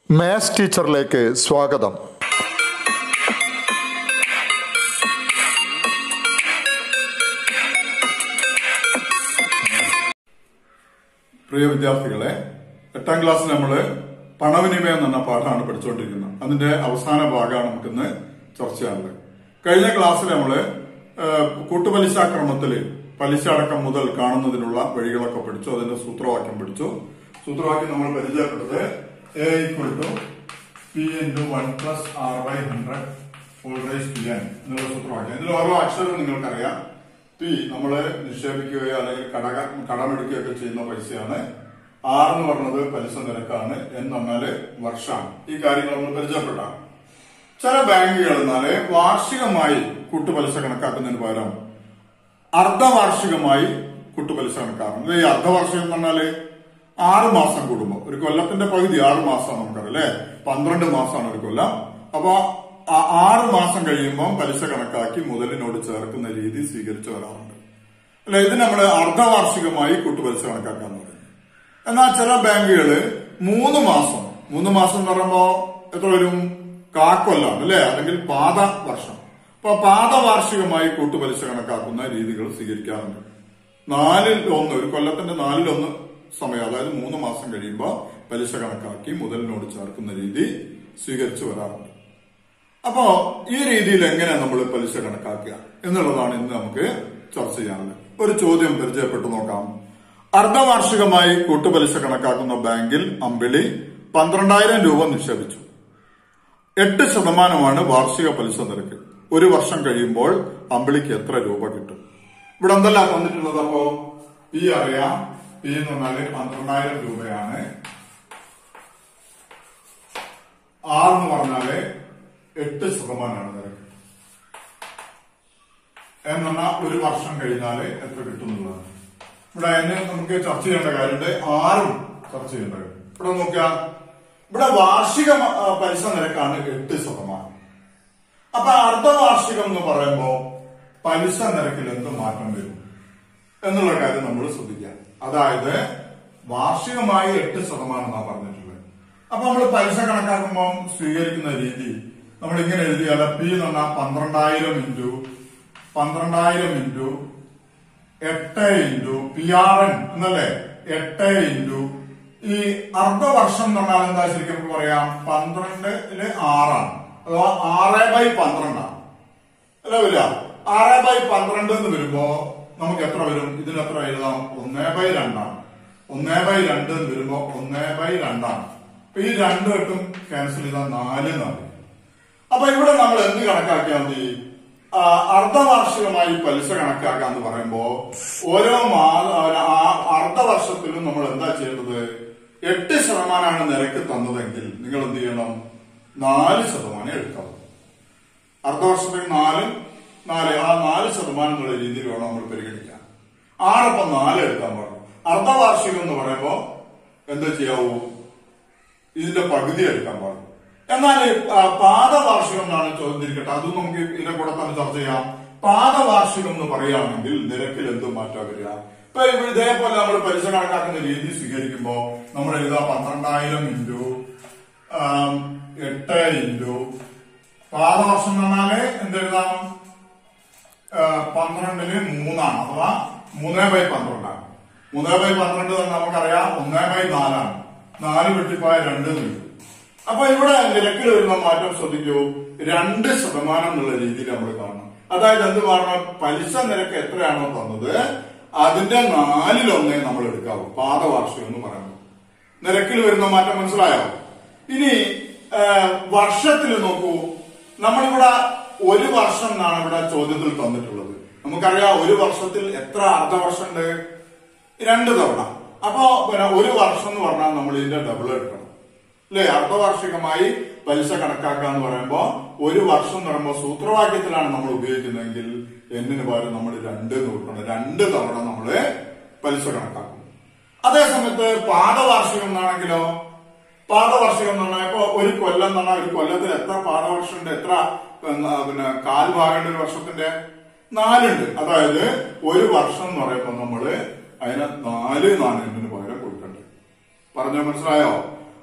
Maths ടീച്ചറിലേക്ക് സ്വാഗതം പ്രിയ വിദ്യാർത്ഥികളെ എട്ടാം ക്ലാസ്സിൽ നമ്മൾ പണവിനിമയം എന്ന പാഠമാണ് പഠിച്ചുകൊണ്ടിരിക്കുന്നത് അതിന്റെ അവസാന ഭാഗമാണ് നമുക്കിന്ന് ചർച്ച ചെയ്യാനുള്ളത് കഴിഞ്ഞ ക്ലാസ്സിൽ നമ്മൾ കൂട്ടുപലിശാക്രമത്തിൽ പലിശ അടക്കം മുതൽ കാണുന്നതിനുള്ള വഴികളൊക്കെ പഠിച്ചു അതിന്റെ സൂത്രവാക്യം പഠിച്ചു സൂത്രവാക്യം നമ്മൾ പരിചയപ്പെട്ടത് A equal to P into one plus R by hundred whole raise P N എന്നുള്ള സൂത്രവാക്യം ഇതിൽ ഓരോ അക്ഷരവും നിങ്ങൾക്കറിയാം പി നമ്മൾ നിക്ഷേപിക്കുകയോ അല്ലെങ്കിൽ കടക കടമെടുക്കുകയോ ഒക്കെ ചെയ്യുന്ന പൈസയാണ് ആർ എന്ന് പറഞ്ഞത് പലിശ നിരക്കാണ് എന്ന് പറഞ്ഞാല് വർഷമാണ് ഈ കാര്യങ്ങൾ നമ്മൾ പരിചയപ്പെട്ടാണ് ചില ബാങ്കുകൾ എന്നാല് വാർഷികമായി കൂട്ടുപലിശ കണക്കാക്കുന്നതിന് പകരം അർദ്ധവാർഷികമായി കൂട്ടുപലിശ കണക്കാക്കുന്നത് ഈ അർദ്ധവാർഷികം എന്ന് പറഞ്ഞാല് ആറ് മാസം കൂടുമ്പോൾ ഒരു കൊല്ലത്തിന്റെ പകുതി ആറ് മാസം നമുക്കറിയാം അല്ലെ പന്ത്രണ്ട് മാസമാണ് ഒരു കൊല്ലം അപ്പൊ ആ- ആറ് മാസം കഴിയുമ്പോൾ പലിശ കണക്കാക്കി മുതലിനോട് ചേർക്കുന്ന രീതി സ്വീകരിച്ചു വരാറുണ്ട് അല്ലെ ഇത് നമ്മൾ അർദ്ധവാർഷികമായി കൂട്ടുപലിശ കണക്കാക്കാന്ന് പറയുന്നത് എന്നാൽ ചില ബാങ്കുകള് മൂന്ന് മാസം മൂന്ന് മാസം എന്ന് പറയുമ്പോ എത്ര വരും കാക്കൊല്ലാണ് അല്ലെ അല്ലെങ്കിൽ പാദ വർഷം അപ്പൊ പാദവാർഷികമായി കൂട്ടുപലിശ കണക്കാക്കുന്ന രീതികൾ സ്വീകരിക്കാറുണ്ട് നാലിൽ ഒന്ന് ഒരു കൊല്ലത്തിന്റെ നാലിലൊന്ന് സമയം അതായത് മൂന്ന് മാസം കഴിയുമ്പോൾ പലിശ കണക്കാക്കി മുതലിനോട് ചേർക്കുന്ന രീതി സ്വീകരിച്ചു വരാറുണ്ട് അപ്പോ ഈ രീതിയിൽ എങ്ങനെ നമ്മൾ പലിശ കണക്കാക്കുക എന്നുള്ളതാണ് ഇന്ന് നമുക്ക് ചർച്ച ചെയ്യാനുള്ളത് ഒരു ചോദ്യം പരിചയപ്പെട്ടു നോക്കാം അർദ്ധവാർഷികമായി കൂട്ടുപലിശ കണക്കാക്കുന്ന ബാങ്കിൽ അമ്പിളി പന്ത്രണ്ടായിരം രൂപ നിക്ഷേപിച്ചു എട്ട് ശതമാനമാണ് വാർഷിക പലിശ നിരക്ക് ഒരു വർഷം കഴിയുമ്പോൾ അമ്പിളിക്ക് എത്ര രൂപ കിട്ടും ഇവിടെ എന്തെല്ലാം തന്നിട്ടുള്ളത് അപ്പോ പി അറിയാം പി എന്ന് പറഞ്ഞാല് പന്ത്രണ്ടായിരം രൂപയാണ് ആർ എന്ന് പറഞ്ഞാല് എട്ട് ശതമാനമാണ് നിരക്ക് എന്ന് പറഞ്ഞാൽ ഒരു വർഷം കഴിഞ്ഞാല് എത്ര കിട്ടും എന്നുള്ളതാണ് ഇവിടെ അതിന് നമുക്ക് ചർച്ച ചെയ്യേണ്ട കാര്യമുണ്ട് ആറും ചർച്ച ചെയ്യേണ്ട കാര്യം ഇവിടെ നോക്കിയാൽ ഇവിടെ വാർഷിക മ- ആ, പലിശ നിരക്കാണ് എട്ട് ശതമാനം അപ്പൊ അർദ്ധവാർഷികം എന്ന് പറയുമ്പോ പലിശ നിരക്കിൽ എന്ത് മാറ്റം വരും എന്നുള്ള കാര്യം നമ്മൾ ശ്രദ്ധിക്കാം അതായത് വാർഷികമായി എട്ട് ശതമാനം എന്നാണ് പറഞ്ഞിട്ടുള്ളത് അപ്പൊ നമ്മൾ പലിശ കണക്കാക്കുമ്പോൾ സ്വീകരിക്കുന്ന രീതി നമ്മൾ ഇങ്ങനെ എഴുതിയാൽ പി എന്ന് പറഞ്ഞാൽ പന്ത്രണ്ടായിരം ഇൻറ്റു പന്ത്രണ്ടായിരം ഇൻറ്റു എട്ട് ഇൻറ്റു പി ആർ എൻ എന്നല്ലേ എട്ട് ഇൻറ്റു ഈ അർദ്ധവർഷം എന്ന് പറഞ്ഞാൽ എന്താ ശരിക്കും നമുക്ക് പറയാം പന്ത്രണ്ടില് ആറാണ് അഥവാ ആറ് ബൈ പന്ത്രണ്ടാണ് അല്ല വരിക ആറ് ബൈ പന്ത്രണ്ട് എന്ന് വരുമ്പോ നമുക്ക് എത്ര വരും ഇതിന് എത്ര എഴുതാം ഒന്നേ ബൈ രണ്ടാണ് ഒന്നേ ബൈ രണ്ട് എന്ന് വരുമ്പോ ഒന്നേ ബൈ രണ്ടാണ് അപ്പൊ ഈ രണ്ട് എട്ടും ക്യാൻസൽ ചെയ്താൽ നാല് എന്നാണ് അപ്പൊ ഇവിടെ നമ്മൾ എന്ത് കണക്കാക്കിയാൽ മതി ആ, അർദ്ധവാർഷികമായി പലിശ കണക്കാക്കാന്ന് പറയുമ്പോ ഓരോ മാ ആ, അർദ്ധവർഷത്തിലും നമ്മൾ എന്താ ചെയ്യേണ്ടത് എട്ട് ശതമാനമാണ് നിരക്ക് തന്നതെങ്കിൽ നിങ്ങൾ എന്ത് ചെയ്യണം നാല് ശതമാനം എടുക്കണം അർദ്ധവർഷത്തിൽ നാല് നാല് ആ നാല് ശതമാനം എന്നുള്ള രീതിയിൽ വേണം നമ്മൾ പരിഗണിക്കാൻ ആറപ്പം നാല് എടുക്കാൻ പാടും അർദ്ധവാർഷികം എന്ന് പറയുമ്പോ എന്താ ചെയ്യാവൂ ഇതിന്റെ പകുതി എടുക്കാൻ പാടും എന്നാൽ ആ, പാദവാർഷികം എന്നാണ് ചോദിച്ചിരിക്കട്ടെ അതും നമുക്ക് ഇതിന്റെ കൂടെ തന്നെ ചർച്ച ചെയ്യാം പാദവാർഷികം എന്ന് പറയുകയാണെങ്കിൽ നിരക്കിൽ എന്ത് മാറ്റാ വരിക ഇപ്പൊ ഇവിടെ ഇതേപോലെ നമ്മൾ പലിശ കണക്കാക്കുന്ന രീതി സ്വീകരിക്കുമ്പോ നമ്മൾ എഴുതാ പന്ത്രണ്ടായിരം ഇൻറ്റു ആം, എട്ട് ഇൻറ്റു പാദവർഷം എന്ന് പറഞ്ഞാല് എന്തെഴുതാം ആ, പന്ത്രണ്ടില് മൂന്നാണ് അഥവാ മൂന്നേ ബൈ പന്ത്രണ്ടാണ് മൂന്നേ ബൈ പന്ത്രണ്ട് തന്നെ നമുക്കറിയാം ഒന്നേ ബൈ നാലാണ് നാല് വെട്ടിപ്പോയ രണ്ട് എന്ന് കിട്ടും അപ്പൊ ഇവിടെ നിരക്കിൽ വരുന്ന മാറ്റം ശ്രദ്ധിക്കൂ രണ്ട് ശതമാനം എന്നുള്ള രീതിയിൽ നമ്മൾ കാണണം അതായത് എന്ത് പറഞ്ഞാൽ പലിശ നിരക്ക് എത്രയാണോ തന്നത് അതിന്റെ നാലിലൊന്നേ നമ്മൾ എടുക്കാവൂ പാദവാർഷികം എന്ന് പറയുമ്പോൾ നിരക്കിൽ വരുന്ന മാറ്റം മനസ്സിലായോ ഇനി വർഷത്തിൽ നോക്കൂ നമ്മളിവിടെ ഒരു വർഷം എന്നാണ് ഇവിടെ ചോദ്യത്തിൽ തന്നിട്ടുള്ളത് നമുക്കറിയാം ഒരു വർഷത്തിൽ എത്ര അർദ്ധവർഷമുണ്ട് രണ്ട് തവണ അപ്പോ പിന്നെ ഒരു വർഷം എന്ന് പറഞ്ഞാൽ നമ്മൾ ഇതിന്റെ ഡബിൾ എടുക്കണം അല്ലെ അർദ്ധവാർഷികമായി പലിശ കണക്കാക്കുക എന്ന് പറയുമ്പോ ഒരു വർഷം എന്ന് പറയുമ്പോൾ സൂത്രവാക്യത്തിലാണ് നമ്മൾ ഉപയോഗിക്കുന്നതെങ്കിൽ എന്നിന് പകരം നമ്മൾ രണ്ട് എന്ന് കൊടുക്കണം രണ്ട് തവണ നമ്മള് പലിശ കണക്കാക്കും അതേ സമയത്ത് പാദവാർഷികം എന്നാണെങ്കിലോ പാദവാർഷികം എന്ന് പറഞ്ഞാൽ ഇപ്പൊ ഒരു കൊല്ലം എന്ന് പറഞ്ഞാൽ ഒരു കൊല്ലത്തിൽ എത്ര പാദവർഷമുണ്ട് എത്ര പിന്നെ, പിന്നെ കാൽ ഭാഗമുണ്ട് ഒരു വർഷത്തിന്റെ നാലുണ്ട് അതായത് ഒരു വർഷം എന്ന് പറയുമ്പോൾ നമ്മള് അതിന് നാല് നാണയത്തിന് പകരം കൊടുക്കണ്ടേ പറഞ്ഞോ മനസ്സിലായോ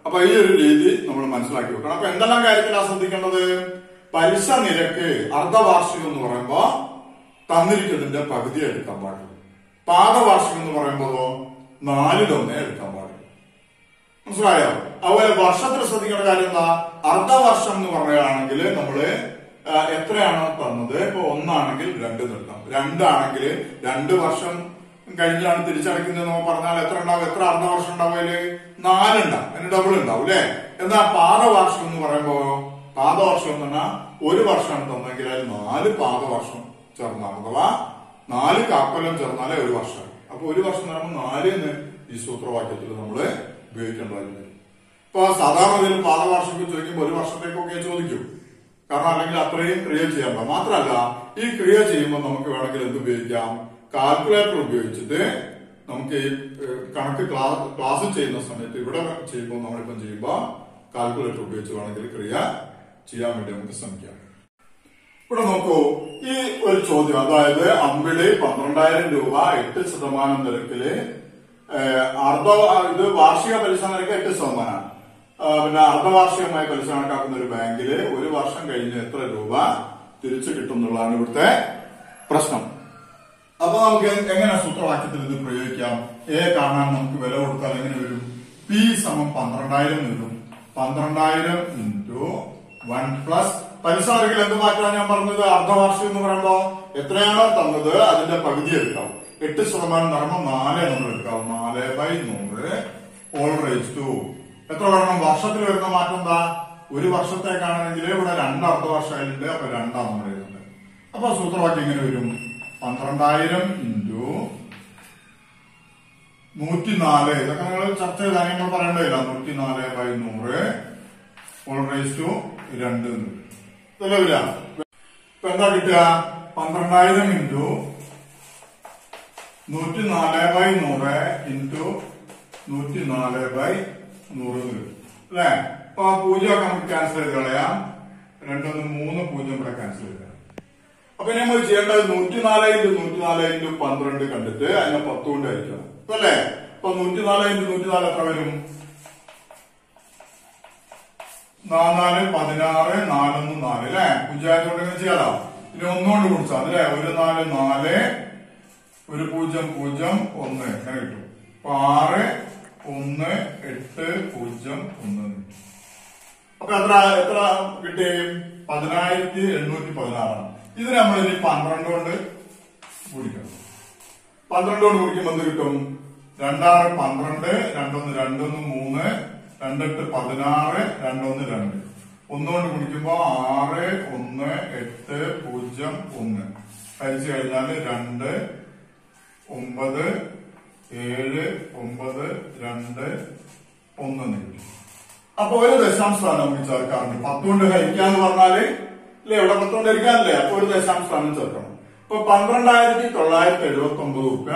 അപ്പൊ ഈ ഒരു രീതി നമ്മൾ മനസ്സിലാക്കി വെക്കണം അപ്പൊ എന്തെല്ലാം കാര്യത്തിലാണ് ശ്രദ്ധിക്കേണ്ടത് പലിശ നിരക്ക് അർദ്ധവാർഷികം എന്ന് പറയുമ്പോ തന്നിരിക്കുന്നതിന്റെ പകുതി എടുക്കാൻ പാടുള്ളൂ പാദവാർഷികം എന്ന് പറയുമ്പോഴോ നാലിലൊന്നേ എടുക്കാൻ പാടുള്ളൂ മനസ്സിലായോ അതുപോലെ വർഷത്തിൽ ശ്രദ്ധിക്കേണ്ട കാര്യം എന്താ അർദ്ധവർഷം എന്ന് പറയുകയാണെങ്കിൽ നമ്മള് ആ, എത്രയാണോ തന്നത് ഇപ്പൊ ഒന്നാണെങ്കിൽ രണ്ട് നിർത്താം രണ്ടാണെങ്കിൽ രണ്ട് വർഷം കഴിഞ്ഞാണ് തിരിച്ചടയ്ക്കുന്നത് എന്ന് പറഞ്ഞാൽ എത്ര ഉണ്ടാവും എത്ര അർദ്ധവർഷം ഉണ്ടാവും അതില് നാലുണ്ടാവും അതിന് ഡബിൾ ഉണ്ടാവും അല്ലെ എന്നാ പാദവർഷം എന്ന് പറയുമ്പോ പാദവർഷം എന്ന് പറഞ്ഞാൽ ഒരു വർഷമാണ് തന്നെങ്കിൽ അതിൽ നാല് പാദവർഷം ചേർന്നാൽ അഥവാ നാല് കാക്കൊല്ലം ചേർന്നാലേ ഒരു വർഷം അപ്പൊ ഒരു വർഷം എന്ന് പറയുമ്പോൾ നാല് എന്ന് ഈ സൂത്രവാക്യത്തിൽ നമ്മള് ഉപയോഗിക്കേണ്ടതായിട്ട് വരും ഇപ്പൊ സാധാരണ ഇതിൽ പാദവാർഷികം ചോദിക്കുമ്പോൾ ഒരു വർഷത്തേക്കൊക്കെ ചോദിക്കും കാരണം അല്ലെങ്കിൽ അത്രയും ക്രിയ ചെയ്യാൻ പറ്റും മാത്രമല്ല ഈ ക്രിയ ചെയ്യുമ്പോൾ നമുക്ക് വേണമെങ്കിൽ എന്ത് ഉപയോഗിക്കാം കാൽക്കുലേറ്റർ ഉപയോഗിച്ചിട്ട് നമുക്ക് ഈ ഏഹ്, കണക്ക് ക്ലാസ് ക്ലാസ് ചെയ്യുന്ന സമയത്ത് ഇവിടെ ചെയ്യുമ്പോൾ നമ്മളിപ്പം ചെയ്യുമ്പോൾ കാൽക്കുലേറ്റർ ഉപയോഗിച്ച് വേണമെങ്കിൽ ക്രിയ ചെയ്യാൻ വേണ്ടി നമുക്ക് ശ്രമിക്കാം ഇവിടെ നോക്കൂ ഈ ഒരു ചോദ്യം അതായത് അമ്പിളി പന്ത്രണ്ടായിരം രൂപ എട്ട് ശതമാനം നിരക്കില് ഏഹ്, അർദ്ധ ഇത് വാർഷിക പലിശ നിരക്ക് എട്ട് ശതമാനമാണ് ആ, പിന്നെ അർദ്ധവാർഷികമായി പലിശ കണക്കാക്കുന്ന ഒരു ബാങ്കില് ഒരു വർഷം കഴിഞ്ഞ് എത്ര രൂപ തിരിച്ചു കിട്ടും എന്നുള്ളതാണ് ഇവിടുത്തെ പ്രശ്നം അപ്പൊ നമുക്ക് എ- എങ്ങനെ സൂത്രവാക്യത്തിൽ ഇത് പ്രയോഗിക്കാം എ കാണാൻ നമുക്ക് വില കൊടുത്താൽ എങ്ങനെ വരും പി സമം പന്ത്രണ്ടായിരം വരും പന്ത്രണ്ടായിരം ഇൻറ്റു വൺ പ്ലസ് പലിശ നിരക്കിൽ എന്ത് മാറ്റാൻ ഞാൻ പറഞ്ഞത് അർദ്ധവാർഷികം എന്ന് പറയുമ്പോ എത്രയാണോ തന്നത് അതിന്റെ പകുതി എടുക്കാം എട്ട് ശതമാനം എന്ന് പറയുമ്പോൾ നാല് നമ്മൾ എടുക്കാം നാല് ബൈ നൂറ് ഓൾ റേസ് ടു എത്ര വേണം വർഷത്തിൽ വരുന്ന മാറ്റം എന്താ ഒരു വർഷത്തേക്കാണെങ്കിൽ ഇവിടെ രണ്ട് അർദ്ധവർഷമായിട്ടുണ്ട് അപ്പൊ രണ്ടാം നമ്മൾ എഴുതുന്നത് അപ്പൊ സൂത്രവാക്യം എങ്ങനെ വരും പന്ത്രണ്ടായിരം ഇൻറ്റു നൂറ്റിനാല് ഇതൊക്കെ നിങ്ങൾ ചർച്ച ചെയ്താൽ നിങ്ങൾ പറയേണ്ടതില്ല നൂറ്റിനാല് ബൈ നൂറ് ഓൾ റേസ് ടു രണ്ട് എന്ന് വരും. ഇതല്ലേ വരിക ഇപ്പൊ എന്താ കിട്ടുക പന്ത്രണ്ടായിരം ഇൻറ്റു നൂറ്റിനാല് ബൈ നൂറ് ഇൻറ്റു നൂറ്റിനാല് ബൈ നൂറ് എന്ന് വരും അല്ലേ അപ്പൊ ആ പൂജ്യമൊക്കെ നമുക്ക് ക്യാൻസൽ ചെയ്ത് കളയാം രണ്ടൊന്ന് മൂന്ന് പൂജ്യം ഇവിടെ ക്യാൻസൽ ചെയ്ത് കളയാം അപ്പൊ ഇനി നമ്മൾ ചെയ്യേണ്ടത് നൂറ്റിനാല് ഇൻറ്റു നൂറ്റിനാല് ഇൻറ്റു പന്ത്രണ്ട് കണ്ടിട്ട് അതിനെ പത്ത് കൊണ്ട് ഹരിക്കണം ഇപ്പൊ അല്ലേ അപ്പൊ നൂറ്റിനാല് ഇൻറ്റു നൂറ്റിനാല് എത്ര വരും നാല് പതിനാറ് നാലൊന്ന് നാല് അല്ലെ പൂജ്യമായതുകൊണ്ട് ഇങ്ങനെ ചെയ്യാലോ ഇനി ഒന്നുകൊണ്ട് കുടിച്ചാൽ അല്ലേ ഒരു നാല് നാല് ഒരു പൂജ്യം പൂജ്യം ഒന്ന് അങ്ങനെ കിട്ടും അപ്പൊ ആറ് ഒന്ന് എട്ട് പൂജ്യം ഒന്ന് എന്ന് കിട്ടും. അപ്പൊ എത്ര എത്ര കിട്ടി പതിനായിരത്തി എണ്ണൂറ്റി പതിനാറാണ് ഇത് നമ്മൾ ഇനി പന്ത്രണ്ട് കൊണ്ട് കൂടിക്കണം പന്ത്രണ്ട് കൊണ്ട് കുടിക്കുമ്പോൾ എന്ത് കിട്ടും രണ്ടാറ് പന്ത്രണ്ട് രണ്ടൊന്ന് രണ്ടൊന്ന് മൂന്ന് രണ്ടെട്ട് പതിനാറ് രണ്ടൊന്ന് രണ്ട് ഒന്നുകൊണ്ട് കുടിക്കുമ്പോ ആറ് ഒന്ന് എട്ട് പൂജ്യം ഒന്ന് ഹരിച്ചു കഴിഞ്ഞാൽ രണ്ട് ഒമ്പത് ഏഴ് ഒമ്പത് രണ്ട് ഒന്ന് എന്ന് കിട്ടും അപ്പൊ ഒരു ദശാംശമാണ് നമുക്ക് ചേർക്കാറുണ്ട് പത്ത് കൊണ്ട് ഹരിക്കാന്ന് പറഞ്ഞാല് അല്ലെ ഇവിടെ പത്ത് കൊണ്ട് ഹരിക്കാനല്ലേ അപ്പൊ ഒരു ദശാംശമാണ് ചേർക്കണം ഇപ്പൊ പന്ത്രണ്ടായിരത്തി തൊള്ളായിരത്തി എഴുപത്തി ഒമ്പത് റുപ്യ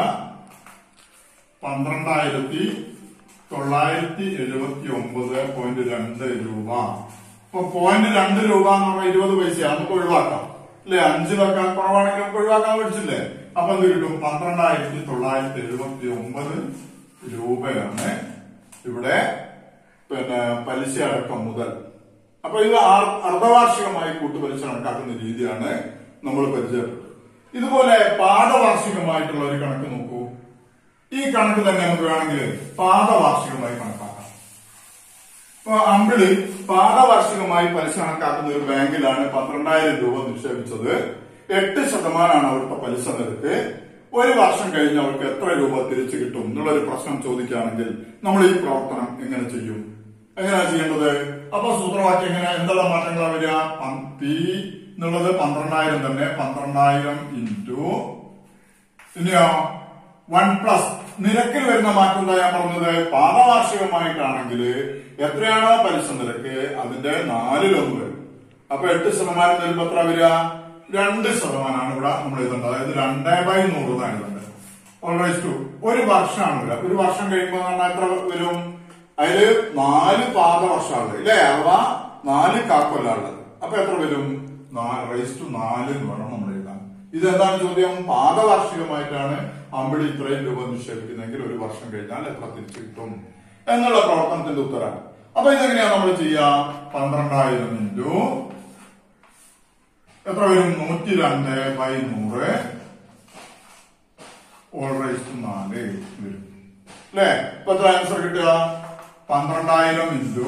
പന്ത്രണ്ടായിരത്തി തൊള്ളായിരത്തി എഴുപത്തി ഒമ്പത് പോയിന്റ് രണ്ട് രൂപ ഇപ്പൊ പോയിന്റ് രണ്ട് രൂപ എന്ന് പറഞ്ഞാൽ ഇരുപത് പൈസ നമുക്ക് ഒഴിവാക്കാം അല്ലെ അഞ്ചിലൊക്കെ കുറവാണെങ്കിൽ നമുക്ക് ഒഴിവാക്കാൻ പഠിച്ചില്ലേ അപ്പൊ എന്ത് കിട്ടും പന്ത്രണ്ടായിരത്തി തൊള്ളായിരത്തി എഴുപത്തി ഒമ്പത് രൂപയാണ് ഇവിടെ പിന്നെ പലിശ അടക്കം മുതൽ അപ്പൊ ഇത് ആർ- അർദ്ധവാർഷികമായി കൂട്ടുപലിശ കണക്കാക്കുന്ന രീതിയാണ് നമ്മൾ പരിചയപ്പെട്ടത് ഇതുപോലെ പാദവാർഷികമായിട്ടുള്ള ഒരു കണക്ക് നോക്കൂ ഈ കണക്ക് തന്നെ നമുക്ക് വേണമെങ്കിൽ പാദവാർഷികമായി കണക്കാക്കാം ഇപ്പൊ അമ്പിളി പാദവാർഷികമായി പലിശ കണക്കാക്കുന്ന ഒരു ബാങ്കിലാണ് പന്ത്രണ്ടായിരം രൂപ നിക്ഷേപിച്ചത് എട്ട് ശതമാനമാണ് അവിടുത്തെ പലിശ നിരക്ക് ഒരു വർഷം കഴിഞ്ഞ് അവർക്ക് എത്ര രൂപ തിരിച്ചു കിട്ടും എന്നുള്ളൊരു പ്രശ്നം ചോദിക്കുകയാണെങ്കിൽ നമ്മൾ ഈ പ്രവർത്തനം എങ്ങനെ ചെയ്യും എങ്ങനെയാ ചെയ്യേണ്ടത് അപ്പൊ സൂത്രവാക്യം എങ്ങനെ എന്തെല്ലാം മാറ്റങ്ങളാ വരിക പം- പി എന്നുള്ളത് പന്ത്രണ്ടായിരം തന്നെ പന്ത്രണ്ടായിരം ഇൻറ്റു ഇനിയോ വൺ പ്ലസ് നിരക്കിൽ വരുന്ന മാറ്റം എന്താ ഞാൻ പറഞ്ഞത് പാദവാർഷികമായിട്ടാണെങ്കിൽ എത്രയാണോ പലിശ നിരക്ക് അതിന്റെ നാലിലൊന്ന് വരും അപ്പൊ എട്ട് ശതമാനം വരുമ്പോ എത്ര വരിക രണ്ട് ശതമാനമാണ് ഇവിടെ നമ്മൾ എഴുതേണ്ടത് അതായത് രണ്ടേ ബൈ നൂറ് എന്നാണ് എഴുതേണ്ടത് ഓൾറൈസ് ടു ഒരു വർഷമാണ് വരിക ഒരു വർഷം കഴിയുമ്പോൾ എന്ന് പറഞ്ഞാൽ എത്ര വരും അതില് നാല് പാദവർഷമുള്ളത് ഇല്ലേ അഥവാ നാല് കാക്കൊല്ലുള്ളത് അപ്പൊ എത്ര വരും റൈസ് ടു നാല് എന്ന് വേണം നമ്മൾ എഴുതാൻ ഇതെന്താണ് ചോദ്യം പാദവാർഷികമായിട്ടാണ് അമ്പിളി ഇത്രയും രൂപ നിക്ഷേപിക്കുന്നെങ്കിൽ ഒരു വർഷം കഴിഞ്ഞാൽ എത്ര തിരിച്ചു കിട്ടും എന്നുള്ള പ്രവർത്തനത്തിന്റെ ഉത്തരമാണ് അപ്പൊ ഇതെങ്ങനെയാ നമ്മൾ ചെയ്യാ പന്ത്രണ്ടായിരം ഇൻറ്റു എത്ര വരും നൂറ്റി രണ്ട് ബൈ നൂറ് ഓൾറൈസ് നാല് വരും അല്ലേ ഇപ്പൊ എത്ര ആൻസർ കിട്ടുക പന്ത്രണ്ടായിരം ഇൻറ്റു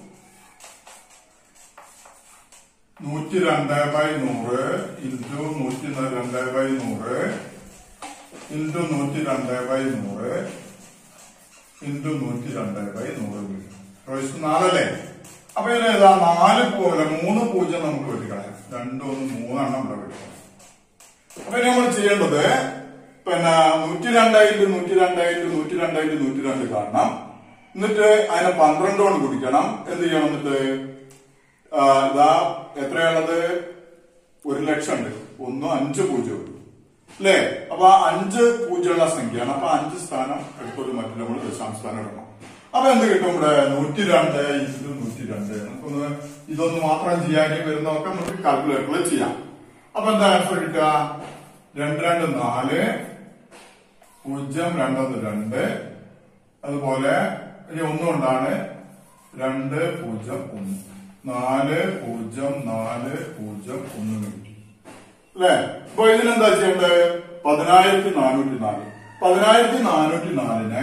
നൂറ്റി രണ്ട് ബൈ നൂറ് ഇൻറ്റു നൂറ്റി രണ്ട് ബൈ നൂറ് ഇൻറ്റു നൂറ്റി രണ്ട് ബൈ നൂറ് ഇൻറ്റു നൂറ്റി രണ്ട് ബൈ നൂറ് റോയ്സ് നാലല്ലേ അപ്പൊ ഇതിൽ ഏതാ നാല് പോലെ മൂന്ന് പൂജ്യം നമുക്ക് വെട്ടിക്കളയാം രണ്ടൊന്ന് മൂന്നെണ്ണം ഇവിടെ വെട്ടിക്കളയാം അപ്പൊ ഇനി നമ്മൾ ചെയ്യേണ്ടത് പിന്നെ നൂറ്റി രണ്ടായിട്ട് നൂറ്റി രണ്ടായിട്ട് നൂറ്റി രണ്ടായിട്ട് നൂറ്റി രണ്ട് കാണണം എന്നിട്ട് അതിനെ പന്ത്രണ്ട് കൊണ്ട് കുടിക്കണം എന്ത് ചെയ്യണം എന്നിട്ട് ആ, ഇതാ എത്രയാണത് ഒരു ലക്ഷം ഉണ്ട് ഒന്ന് അഞ്ച് പൂജ്യം ഉണ്ട് അല്ലേ അപ്പൊ ആ അഞ്ച് പൂജ്യമുള്ള സംഖ്യയാണ് അപ്പൊ അഞ്ച് സ്ഥാനം എടുത്തൊരു മറ്റു നമ്മൾ ദശാംശ സ്ഥാനം ഇടണം അപ്പൊ എന്ത് കിട്ടും ഇവിടെ നൂറ്റി രണ്ട് ഇൻറ്റു നൂറ്റി രണ്ട് നമുക്കൊന്ന് ഇതൊന്ന് മാത്രം ചെയ്യാൻ വരുന്നതൊക്കെ നമുക്ക് കാൽക്കുലേറ്ററിൽ ചെയ്യാം അപ്പൊ എന്താ ആൻസർ കിട്ടുക രണ്ട് രണ്ട് നാല് പൂജ്യം രണ്ടൊന്ന് രണ്ട് അതുപോലെ ഇനി ഒന്നുകൊണ്ടാണ് രണ്ട് പൂജ്യം ഒന്ന് നാല് പൂജ്യം നാല് പൂജ്യം ഒന്ന് കിട്ടി അല്ലെ അപ്പൊ ഇതിനെന്താ ചെയ്യേണ്ടത് പതിനായിരത്തി നാനൂറ്റി നാല് പതിനായിരത്തി നാനൂറ്റി നാലിനെ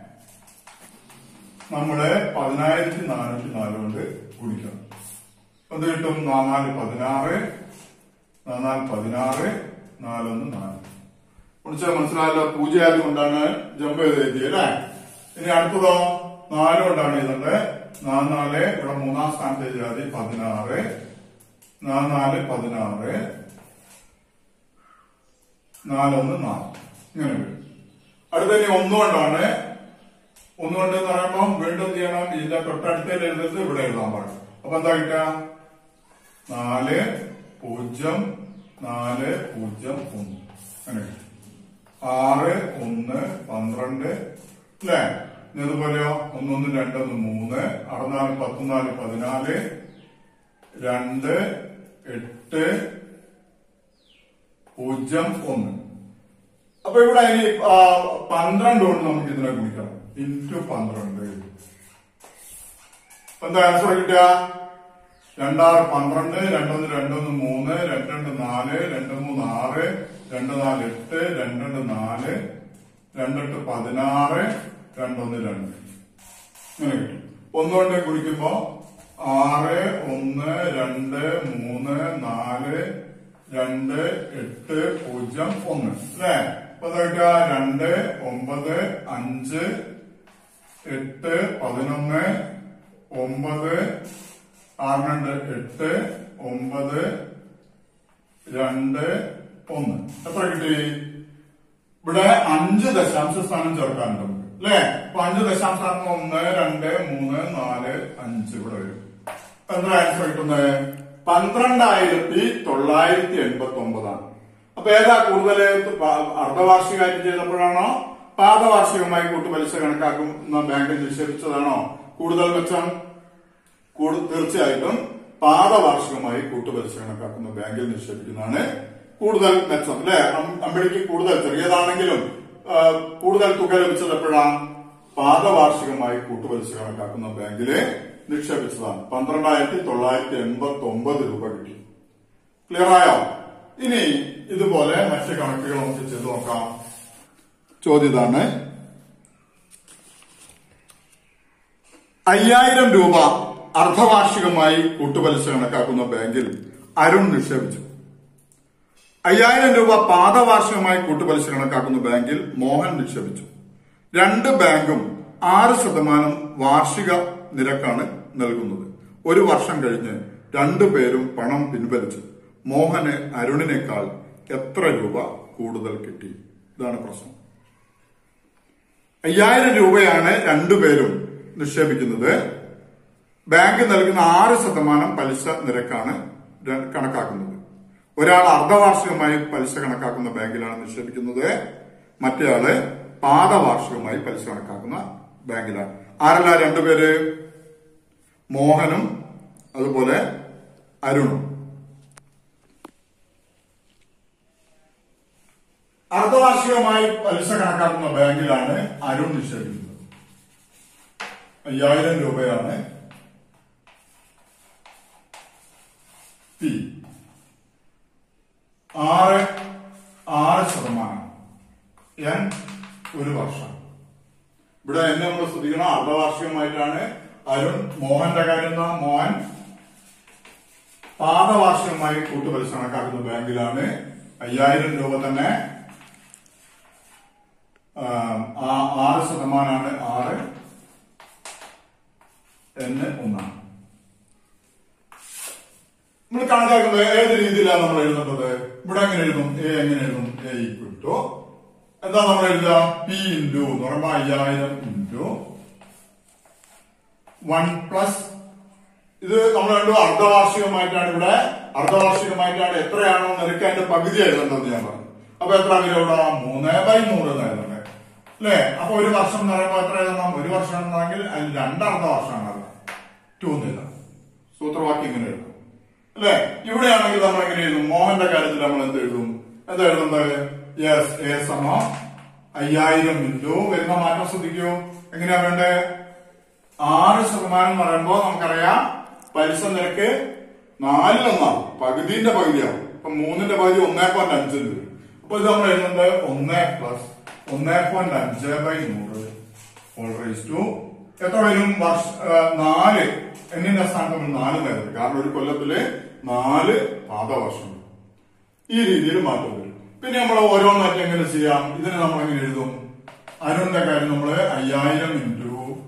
നമ്മള് പതിനായിരത്തി നാനൂറ്റി നാല് കൊണ്ട് ഗുണിക്കണം എന്ത് കിട്ടും നാല് പതിനാറ് നാല് പതിനാറ് നാലൊന്ന് നാല് കുറിച്ച് മനസ്സിലായല്ലോ പൂജ ആയതുകൊണ്ടാണ് ജമ്പ് ചെയ്ത് എഴുതിയത് അല്ലേ ഇനി അടുത്തതോ നാല് കൊണ്ടാണ് എഴുതേണ്ടത് നാല് നാല് ഇവിടെ മൂന്നാം സ്ഥാനത്ത് എഴുതിയാൽ മതി പതിനാറ് നാല് നാല് പതിനാറ് നാലൊന്ന് നാല് ഇങ്ങനെ വരും അടുത്ത ഇനി ഒന്നുകൊണ്ടാണ് ഒന്നുകൊണ്ട് എന്ന് പറയുമ്പോൾ വീണ്ടും എന്ത് ചെയ്യണം ഇതിന്റെ തൊട്ടടുത്തേൽ എഴുതുന്നത് ഇവിടെ എഴുതാൻ പാടും അപ്പൊ എന്താ കിട്ടുക നാല് പൂജ്യം നാല് പൂജ്യം ഒന്ന് അങ്ങനെ കിട്ടും. ആറ് ഒന്ന് പന്ത്രണ്ട് അല്ലേ ഇനി അതുപോലെയോ ഒന്നൊന്ന് രണ്ടൊന്ന് മൂന്ന് അറുനാല് പത്തുനാല് പതിനാല് രണ്ട് എട്ട് പൂജ്യം ഒന്ന് അപ്പൊ ഇവിടെ ഇനി ആ, പന്ത്രണ്ട് കൊണ്ട് നമുക്ക് ഇതിനെ ഗുണിക്കണം ഇൻറ്റു പന്ത്രണ്ട് അപ്പൊ എന്താ ആൻസർ കിട്ടുക രണ്ടാറ് പന്ത്രണ്ട് രണ്ടൊന്ന് രണ്ടൊന്ന് മൂന്ന് രണ്ടണ്ട് നാല് രണ്ട് മൂന്ന് ആറ് രണ്ട് നാല് എട്ട് രണ്ടണ്ട് നാല് രണ്ടെട്ട് പതിനാറ് രണ്ടൊന്ന് രണ്ട് ഇങ്ങനെ കിട്ടും ഒന്നുകൊണ്ട് കുടിക്കുമ്പോ ആറ് ഒന്ന് രണ്ട് മൂന്ന് നാല് രണ്ട് എട്ട് പൂജ്യം ഒന്ന് അല്ലേ അപ്പൊ എന്താ കിട്ടുക രണ്ട് ഒമ്പത് അഞ്ച് എട്ട് പതിനൊന്ന് ഒമ്പത് ആറ് രണ്ട് എട്ട് ഒമ്പത് രണ്ട് ഒന്ന് എത്ര കിട്ടി ഇവിടെ അഞ്ച് ദശാംശ സ്ഥാനം ചേർക്കാനുണ്ട് നമുക്ക് അല്ലേ അപ്പൊ അഞ്ച് ദശാംശ സ്ഥാനം ഒന്ന് രണ്ട് മൂന്ന് നാല് അഞ്ച് ഇവിടെ വരും അപ്പൊ എന്താ ആൻസർ കിട്ടുന്നത് പന്ത്രണ്ടായിരത്തി തൊള്ളായിരത്തി എൺപത്തി ഒമ്പതാണ് അപ്പൊ ഏതാ കൂടുതൽ അർദ്ധവാർഷികമായിട്ട് ചെയ്തപ്പോഴാണോ പാദവാർഷികമായി കൂട്ടുപലിശ കണക്കാക്കുന്ന ബാങ്കിൽ നിക്ഷേപിച്ചതാണോ കൂടുതൽ മെച്ചം കൂടു- തീർച്ചയായിട്ടും പാദവാർഷികമായി കൂട്ടുപലിശ കണക്കാക്കുന്ന ബാങ്കിൽ നിക്ഷേപിക്കുന്നതാണ് കൂടുതൽ മെച്ചം അല്ലെ അമ്പടിക്ക് കൂടുതൽ ചെറിയതാണെങ്കിലും ആ, കൂടുതൽ തുക ലഭിച്ചത് എപ്പോഴാണ് പാദവാർഷികമായി കൂട്ടുപലിശ കണക്കാക്കുന്ന ബാങ്കില് നിക്ഷേപിച്ചതാണ് പന്ത്രണ്ടായിരത്തി തൊള്ളായിരത്തി എൺപത്തി ഒമ്പത് രൂപ കിട്ടി ക്ലിയർ ആയോ ഇനി ഇതുപോലെ മറ്റ് കണക്കുകൾ നമുക്ക് ചെയ്ത് നോക്കാം ചോദ്യം ഇതാണ് അയ്യായിരം രൂപ അർദ്ധവാർഷികമായി കൂട്ടുപലിശ കണക്കാക്കുന്ന ബാങ്കിൽ അരുൺ നിക്ഷേപിച്ചു അയ്യായിരം രൂപ പാദവാർഷികമായി കൂട്ടുപലിശ കണക്കാക്കുന്ന ബാങ്കിൽ മോഹൻ നിക്ഷേപിച്ചു രണ്ട് ബാങ്കും ആറ് ശതമാനം വാർഷിക നിരക്കാണ് നൽകുന്നത് ഒരു വർഷം കഴിഞ്ഞ് രണ്ടു പേരും പണം പിൻവലിച്ചു മോഹന് അരുണിനേക്കാൾ എത്ര രൂപ കൂടുതൽ കിട്ടി ഇതാണ് പ്രശ്നം അയ്യായിരം രൂപയാണ് രണ്ടുപേരും നിക്ഷേപിക്കുന്നത് ബാങ്ക് നൽകുന്ന ആറ് ശതമാനം പലിശ നിരക്കാണ് ര- കണക്കാക്കുന്നത് ഒരാൾ അർദ്ധവാർഷികമായി പലിശ കണക്കാക്കുന്ന ബാങ്കിലാണ് നിക്ഷേപിക്കുന്നത് മറ്റേയാള് പാദവാർഷികമായി പലിശ കണക്കാക്കുന്ന ബാങ്കിലാണ് ആരല്ല രണ്ടുപേര് മോഹനും അതുപോലെ അരുണും അർദ്ധവാർഷികമായി പലിശ കണക്കാക്കുന്ന ബാങ്കിലാണ് അരുൺ നിക്ഷേപിക്കുന്നത് അയ്യായിരം രൂപയാണ് ടി ആറ് ആറ് ശതമാനം എൻ ഒരു വർഷം ഇവിടെ എന്നെ നമ്മൾ ശ്രദ്ധിക്കണം അർദ്ധവാർഷികമായിട്ടാണ് അരുൺ മോഹന്റെ കാര്യം എന്താ മോഹൻ പാദവാർഷികമായി കൂട്ടുപലിശ കണക്കാക്കുന്ന ബാങ്കിലാണ് അയ്യായിരം രൂപ തന്നെ ആ, ആ- ആറ് ശതമാനമാണ് ആറ് എന്ന് ഒന്നാണ് നമ്മൾ കണക്കാക്കുന്നത് ഏത് രീതിയിലാണ് നമ്മൾ എഴുതേണ്ടത് ഇവിടെ എങ്ങനെ എഴുതും എ എങ്ങനെ എഴുതും എ ഈക്വൽ ടു എന്താ നമ്മൾ എഴുതുക പി ഇൻറ്റു എന്ന് പറയുമ്പോ അയ്യായിരം ഇൻറ്റു വൺ പ്ലസ് ഇത് നമ്മൾ കണ്ടു അർദ്ധവാർഷികമായിട്ടാണ് ഇവിടെ അർദ്ധവാർഷികമായിട്ടാണ് എത്രയാണോ നിരക്ക് അതിന്റെ പകുതി എഴുതേണ്ടത് ഞാൻ പറഞ്ഞു അപ്പൊ എത്ര വരും ഇവിടെ മൂന്ന് ബൈ നൂറ് എന്ന് എഴുതണ്ടേ അല്ലേ അപ്പൊ ഒരു വർഷം എന്ന് പറയുമ്പോൾ എത്ര എഴുതണം ഒരു വർഷം എന്നാണെങ്കിൽ അതിൽ രണ്ട് അർദ്ധ വർഷമാണ് ടു എന്നില്ല സൂത്രവാക്യം ഇങ്ങനെ എഴുതും അല്ലെ ഇവിടെയാണെങ്കിൽ നമ്മൾ എങ്ങനെ എഴുതും മോഹന്റെ കാര്യത്തിൽ നമ്മൾ എന്ത് എഴുതും എന്താ എഴുതുന്നത് യെസ് എ സമം അയ്യായിരം ഇൻറ്റു വരുന്ന മാറ്റം ശ്രദ്ധിക്കൂ എങ്ങനെയാ വേണ്ടേ ആറ് ശതമാനം എന്ന് പറയുമ്പോ നമുക്കറിയാം പലിശ നിരക്ക് നാലിലൊന്നാവും പകുതിന്റെ പകുതിയാവും അപ്പൊ മൂന്നിന്റെ പകുതി ഒന്നേ പോയിന്റ് അഞ്ചിന് വരും അപ്പൊ ഇത് നമ്മൾ എഴുതുന്നത് ഒന്നേ പ്ലസ് ഒന്നേ പോയിന്റ് അഞ്ച് ബൈ നൂറ് ഹോൾ റൈസ് ടു എത്ര വരും വർഷ ആ, നാല് എന്നിന്റെ സ്ഥാനത്ത് നമ്മൾ നാല് നേരം കാരണം ഒരു കൊല്ലത്തില് നാല് പാദവർഷം വരും. ഈ രീതിയിൽ മാറ്റം വരും പിന്നെ നമ്മൾ ഓരോന്നായിട്ട് എങ്ങനെ ചെയ്യാം ഇതിനെ നമ്മൾ എങ്ങനെ എഴുതും അരുണിന്റെ കാര്യം നമ്മൾ അയ്യായിരം ഇൻറ്റു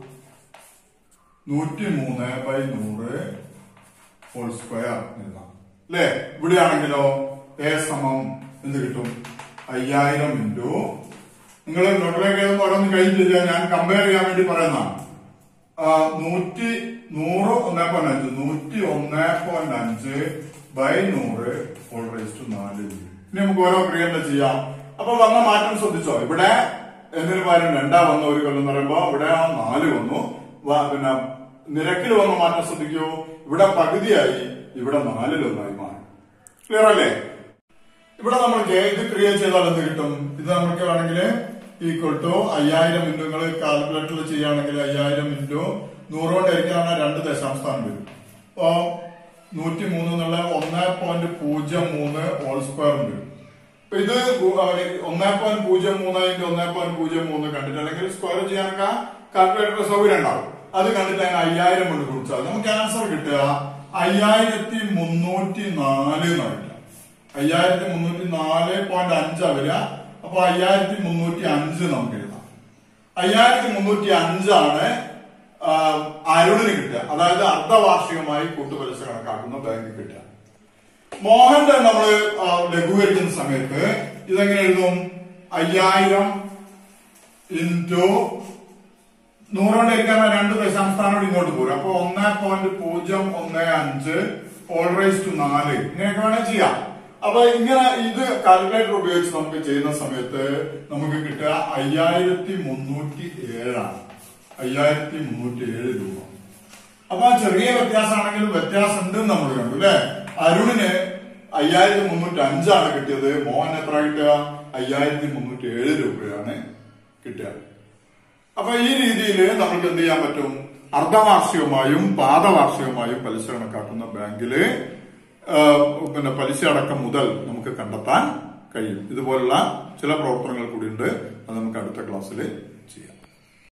നൂറ്റി മൂന്ന് ബൈ നൂറ് ഹോൾ സ്ക്വയർ എഴുതാം അല്ലേ ഇവിടെയാണെങ്കിലോ എ സമം എന്ത് കിട്ടും അയ്യായിരം ഇൻറ്റു നിങ്ങൾ നോട്ടിലേക്ക് എഴുതുമ്പോൾ ഓരോന്ന് കഴിഞ്ഞിട്ടില്ല ഞാൻ കമ്പയർ ചെയ്യാൻ വേണ്ടി പറയുന്നതാണ് ആ, നൂറ്റി നൂറ് ഒന്നേ പോയിന്റ് അഞ്ച് നൂറ്റി ഒന്നേ പോയിന്റ് അഞ്ച് ബൈ നൂറ് ഹോൾ റേസ് ടു നാല് ഇനി നമുക്ക് ഓരോ ക്രിയന്റെ ചെയ്യാം അപ്പൊ വന്ന മാറ്റം ശ്രദ്ധിച്ചോ ഇവിടെ എന്നൊരു പകരം രണ്ടാ വന്ന ഒരു കൊല്ലം എന്ന് പറയുമ്പോ ഇവിടെ നാല് വന്നു വ- പിന്നെ നിരക്കിൽ വന്ന മാറ്റം ശ്രദ്ധിക്കൂ ഇവിടെ പകുതിയായി ഇവിടെ നാലിലൊന്നായി മാറി ക്ലിയർ അല്ലേ ഇവിടെ നമ്മൾക്ക് ഇത് ക്രിയേറ്റ് ചെയ്താൽ എന്ത് കിട്ടും ഇത് നമുക്ക് വേണമെങ്കിൽ ഈക്വൽ ടു അയ്യായിരം ഇൻറ്റു നിങ്ങൾ കാൽക്കുലേറ്ററിൽ ചെയ്യുകയാണെങ്കിൽ അയ്യായിരം ഇൻറ്റു നൂറ് കൊണ്ട് ഹരിക്കാണ് രണ്ട് ദശാംശസ്ഥാനം വരും അപ്പോ നൂറ്റി മൂന്ന് എന്നുള്ള ഒന്നേ പോയിന്റ് പൂജ്യം മൂന്ന് ഹോൾ സ്ക്വയർ വരും അപ്പൊ ഇത് ഒന്നേ പോയിന്റ് പൂജ്യം മൂന്ന് ഇൻറ്റു ഒന്നേ പോയിന്റ് പൂജ്യം മൂന്ന് കണ്ടിട്ട് അല്ലെങ്കിൽ സ്ക്വയർ ചെയ്യാനൊക്കെ കാൽക്കുലേറ്റർ സൗകര്യം ഉണ്ടാവും അത് കണ്ടിട്ട് അതിന് അയ്യായിരം കൊണ്ട് കുറിച്ചാൽ നമുക്ക് ആൻസർ കിട്ടുക അയ്യായിരത്തി മുന്നൂറ്റി നാല് എന്നാണ് കിട്ടുക അയ്യായിരത്തി മുന്നൂറ്റി നാല് പോയിന്റ് അഞ്ചാ വരിക അപ്പൊ അയ്യായിരത്തി മുന്നൂറ്റി അഞ്ച് നമുക്ക് എഴുതാം അയ്യായിരത്തി മുന്നൂറ്റി അഞ്ചാണ് ആ, അരുണിന് കിട്ടുക അതായത് അർദ്ധവാർഷികമായി കൂട്ടുപലിശ കണക്കാക്കുന്ന ബാങ്ക് കിട്ടുക മോഹന്റെ നമ്മൾ ലഘൂകരിക്കുന്ന സമയത്ത് ഇതെങ്ങനെ എഴുതും അയ്യായിരം ഇൻറ്റു നൂറുകൊണ്ട് ഇരിക്കാൻ രണ്ട് ദശാംശാനോട് ഇങ്ങോട്ട് പോരും അപ്പൊ ഒന്ന് പോയിന്റ് പൂജ്യം ഒന്ന് അഞ്ച് ഓൾറേസ് ടു നാല് ഇങ്ങനെയൊക്കെ വേണേൽ ചെയ്യാം അപ്പൊ ഇങ്ങനെ ഇത് കാൽക്കുലേറ്റർ ഉപയോഗിച്ച് നമുക്ക് ചെയ്യുന്ന സമയത്ത് നമുക്ക് കിട്ടുക അയ്യായിരത്തി മുന്നൂറ്റി ഏഴാണ് അയ്യായിരത്തി മുന്നൂറ്റി ഏഴ് രൂപ അപ്പൊ ആ ചെറിയ വ്യത്യാസമാണെങ്കിലും വ്യത്യാസം ഉണ്ടെന്ന് നമ്മൾ കണ്ടു അല്ലെ അരുണിന് അയ്യായിരത്തി മുന്നൂറ്റി അഞ്ചാണ് കിട്ടിയത് മോഹൻ എത്ര കിട്ടുക അയ്യായിരത്തി മുന്നൂറ്റി ഏഴ് രൂപയാണ് കിട്ടുക അപ്പൊ ഈ രീതിയിൽ നമുക്ക് എന്ത് ചെയ്യാൻ പറ്റും അർദ്ധവാർഷികമായും പാദവാർഷികമായും പലിശ കണക്കാക്കുന്ന ബാങ്കില് ആ, പിന്നെ പലിശ അടക്കം മുതൽ നമുക്ക് കണ്ടെത്താൻ കഴിയും ഇതുപോലുള്ള ചില പ്രവർത്തനങ്ങൾ കൂടിയുണ്ട് അത് നമുക്ക് അടുത്ത ക്ലാസ്സിൽ